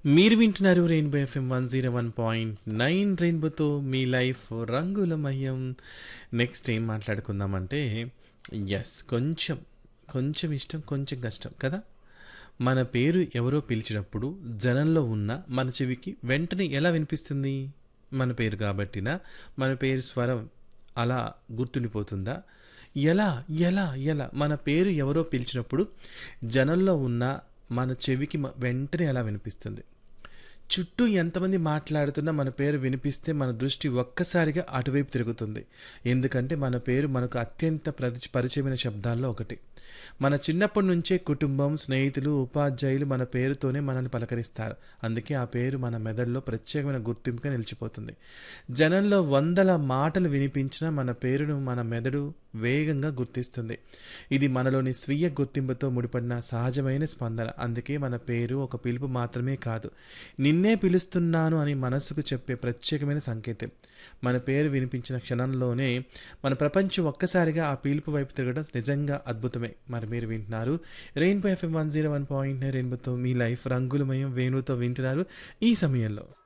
మీరు వింటున్నారు rainbow FM one zero one point nine రెయిన్బోతో మీ లైఫ్ రంగులమయం నెక్స్ట్ ఏం మాట్లాడుకుందామంటే ఎస్ కొంచెం కొంచెం ఇష్టం కొంచెం కష్టం కదా మన పేరు ఎవరో పిలిచినప్పుడు జనంలో ఉన్న మన చెవికి వెంటనే ఎలా వినిపిస్తుంది మన పేరు కాబట్టినా మన పేరు స్వరం అలా గుర్తుండిపోతుందా ఎలా ఎలా ఎలా మన పేరు ఎవరో పిలిచినప్పుడు జనంలో ఉన్న మన చెవికి మ- వెంటనే ఎలా వినిపిస్తుంది చుట్టూ ఎంతమంది మాట్లాడుతున్నా మన పేరు వినిపిస్తే మన దృష్టి ఒక్కసారిగా అటువైపు తిరుగుతుంది ఎందుకంటే మన పేరు మనకు అత్యంత పరిచ పరిచయమైన శబ్దాల్లో ఒకటి మన చిన్నప్పటి నుంచే కుటుంబం స్నేహితులు ఉపాధ్యాయులు మన పేరుతోనే మనల్ని పలకరిస్తారు అందుకే ఆ పేరు మన మెదడులో ప్రత్యేకమైన గుర్తింపుగా నిలిచిపోతుంది జనంలో వందల మాటలు వినిపించినా మన పేరును మన మెదడు వేగంగా గుర్తిస్తుంది ఇది మనలోని స్వీయ గుర్తింపుతో ముడిపడిన సహజమైన స్పందన అందుకే మన పేరు ఒక పిలుపు మాత్రమే కాదు నిన్నే పిలుస్తున్నాను అని మనస్సుకు చెప్పే ప్రత్యేకమైన సంకేతం మన పేరు వినిపించిన క్షణంలోనే మన ప్రపంచం ఒక్కసారిగా ఆ పిలుపు వైపు తిరగడం నిజంగా అద్భుతమే మరి మీరు వింటున్నారు rainbow FM one zero one point రెయిన్బోతో మీ లైఫ్ రంగులమయం వేణుతో వింటున్నారు ఈ సమయంలో